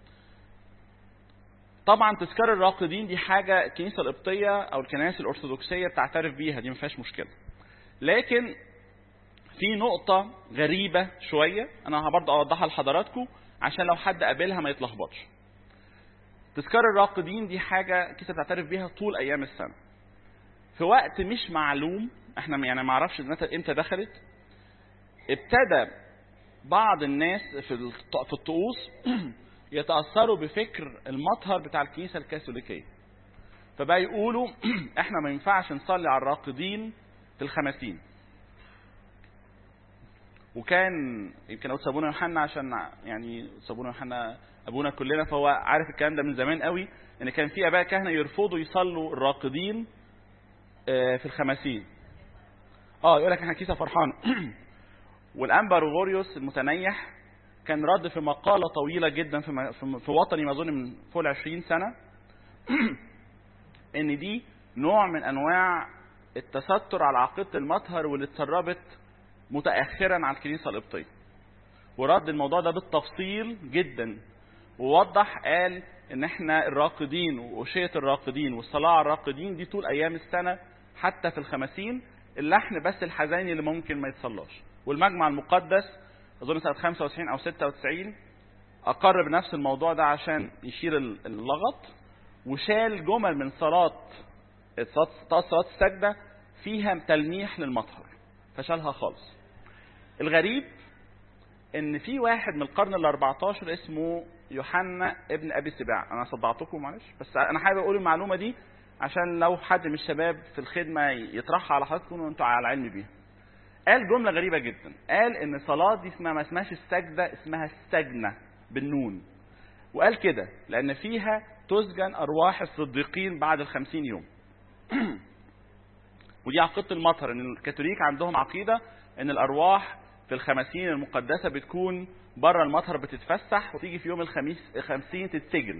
طبعا تذكار الراقدين دي حاجة الكنيسة القبطية أو الكنائس الأرثوذكسية بتعترف بيها دي ما فيهاش مشكلة. لكن في نقطة غريبة شوية أنا برضه أوضحها لحضراتكم عشان لو حد قابلها ما يتلخبطش. تذكار الراقدين دي حاجة الكنيسة بتعترف بيها طول أيام السنة. في وقت مش معلوم احنا يعني ما اعرفش متى امتى دخلت ابتدى بعض الناس في الط- في الطقوس يتاثروا بفكر المطهر بتاع الكنيسه الكاثوليكيه فبقى يقولوا احنا ما ينفعش نصلي على الراقدين في الخمسين وكان يمكن اقول ابونا يوحنا عشان يعني ابونا يوحنا ابونا كلنا فهو عارف الكلام ده من زمان قوي ان كان في اباء كهنه يرفضوا يصلوا الراقدين آه، في الخمسين اه يقول لك احنا كيسه فرحان والانبا غوريوس المتنيح كان رد في مقاله طويله جدا في م- في- في وطني ما اظن من فوق ال 20 سنه ان دي نوع من انواع التستر على عقيده المطهر واللي اتسربت متاخرا على الكنيسه القبطيه ورد الموضوع ده بالتفصيل جدا ووضح قال ان احنا الراقدين وأشية الراقدين والصلاة على الراقدين دي طول ايام السنة حتى في الخمسين اللحن بس الحزيني اللي ممكن ما يتصلاش والمجمع المقدس اظن سنة 95 او 96 اقر بنفس الموضوع ده عشان يشيل ال- اللغط وشال جمل من صلاة صلاة صلاة السجدة فيها تلميح للمطهر فشالها خالص الغريب ان في واحد من القرن ال 14 اسمه يوحنا ابن ابي سباع انا صدعتكم معلش بس انا حابب اقول المعلومه دي عشان لو حد من الشباب في الخدمه يطرحها على حضراتكم وانتوا على علم بيها قال جمله غريبه جدا قال ان صلاه دي اسمها ما اسمهاش السجده اسمها السجنه بالنون وقال كده لان فيها تسجن ارواح الصديقين بعد الخمسين يوم ودي عقيده المطهر ان الكاثوليك عندهم عقيده ان الارواح في الخمسين المقدسه بتكون بره المطهر بتتفسح وتيجي في يوم الخميس خمسين تتسجن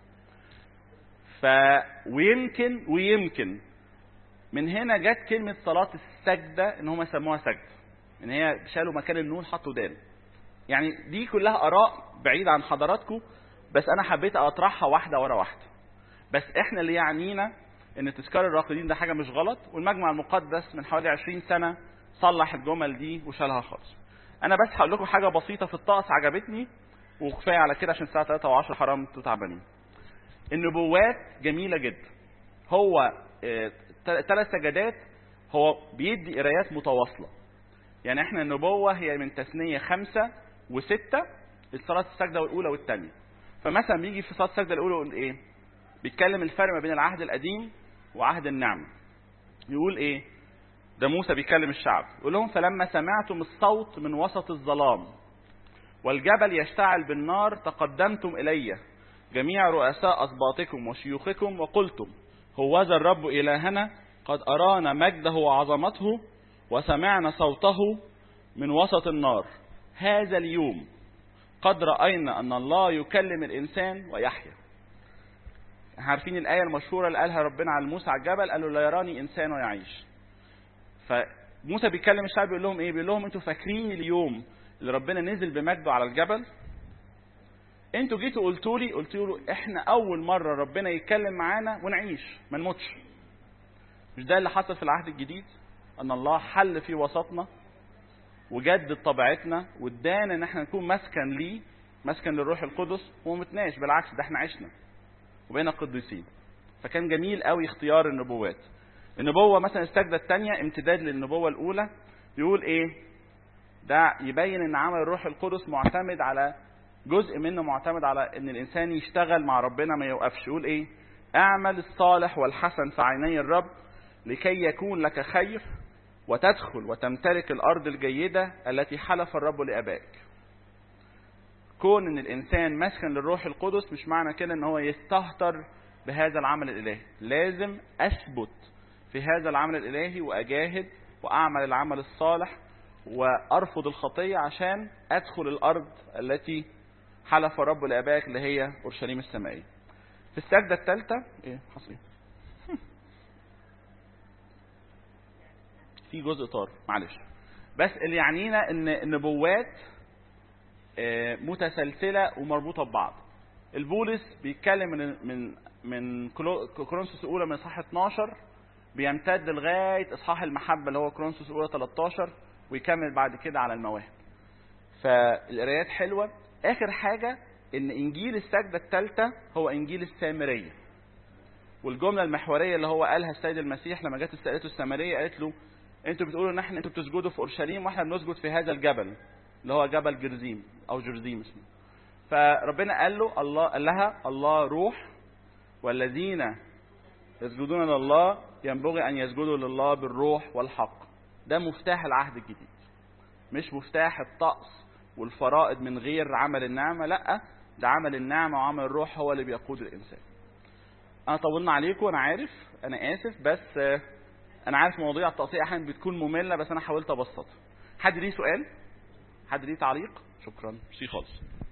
ف ويمكن ويمكن من هنا جت كلمة صلاة السجدة إن هم سموها سجدة. إن هي شالوا مكان النون حطوا دال. يعني دي كلها آراء بعيدة عن حضراتكم بس أنا حبيت أطرحها واحدة ورا واحدة. بس إحنا اللي يعنينا إن تذكار الراقدين ده حاجة مش غلط والمجمع المقدس من حوالي 20 سنة صلح الجمل دي وشالها خالص. أنا بس هقول لكم حاجة بسيطة في الطقس عجبتني وكفايه على كده عشان الساعه 3 و10 حرام انتوا تعبانين النبوات جميله جدا هو ثلاث سجدات هو بيدي قرايات متواصله يعني احنا النبوه هي من تثنيه خمسه وسته الصلاه السجده الاولى والثانيه فمثلا بيجي في صلاه السجده الاولى يقول ايه بيتكلم الفرق ما بين العهد القديم وعهد النعمه يقول ايه ده موسى بيكلم الشعب يقول لهم فلما سمعتم الصوت من وسط الظلام والجبل يشتعل بالنار تقدمتم الي جميع رؤساء اسباطكم وشيوخكم وقلتم هوذا الرب الهنا قد ارانا مجده وعظمته وسمعنا صوته من وسط النار هذا اليوم قد راينا ان الله يكلم الانسان ويحيا عارفين الايه المشهوره اللي قالها ربنا على موسى على الجبل قال له لا يراني انسان ويعيش فموسى بيكلم الشعب بيقول لهم ايه بيقول لهم انتوا فاكرين اليوم اللي ربنا نزل بمجده على الجبل انتوا جيتوا قلتوا لي قلت له احنا اول مره ربنا يتكلم معانا ونعيش ما نموتش مش ده اللي حصل في العهد الجديد ان الله حل في وسطنا وجدد طبيعتنا وادانا ان احنا نكون مسكن ليه مسكن للروح القدس وما متناش بالعكس ده احنا عشنا وبقينا قديسين فكان جميل قوي اختيار النبوات النبوة مثلا السجدة الثانية امتداد للنبوة الأولى يقول إيه؟ ده يبين إن عمل الروح القدس معتمد على جزء منه معتمد على إن الإنسان يشتغل مع ربنا ما يوقفش يقول إيه؟ اعمل الصالح والحسن في عيني الرب لكي يكون لك خير وتدخل وتمتلك الأرض الجيدة التي حلف الرب لآبائك. كون إن الإنسان مسكن للروح القدس مش معنى كده إن هو يستهتر بهذا العمل الإلهي، لازم أثبت في هذا العمل الإلهي وأجاهد وأعمل العمل الصالح وأرفض الخطية عشان أدخل الأرض التي حلف الرب لآبائك اللي هي أورشليم السمائية. في السجدة الثالثة إيه حصل إيه؟ في جزء طار معلش بس اللي يعنينا ان النبوات متسلسله ومربوطه ببعض البولس بيتكلم من من من كورنثوس الاولى من اصحاح 12 بيمتد لغايه اصحاح المحبه اللي هو كورنثوس الاولى 13 ويكمل بعد كده على المواهب فالقرايات حلوه اخر حاجه ان انجيل السجده الثالثه هو انجيل السامريه والجمله المحوريه اللي هو قالها السيد المسيح لما جت سالته السامريه قالت له انتوا بتقولوا ان احنا انتوا بتسجدوا في اورشليم واحنا بنسجد في هذا الجبل اللي هو جبل جرزيم او جرزيم اسمه فربنا قال له الله قال لها الله روح والذين يسجدون لله ينبغي ان يسجدوا لله بالروح والحق ده مفتاح العهد الجديد مش مفتاح الطقس والفرائض من غير عمل النعمه لا ده عمل النعمه وعمل الروح هو اللي بيقود الانسان انا طولنا عليكم انا عارف انا اسف بس انا عارف مواضيع التقصير احيانا بتكون ممله بس انا حاولت ابسطها حد ليه سؤال حد ليه تعليق شكرا ميرسي خالص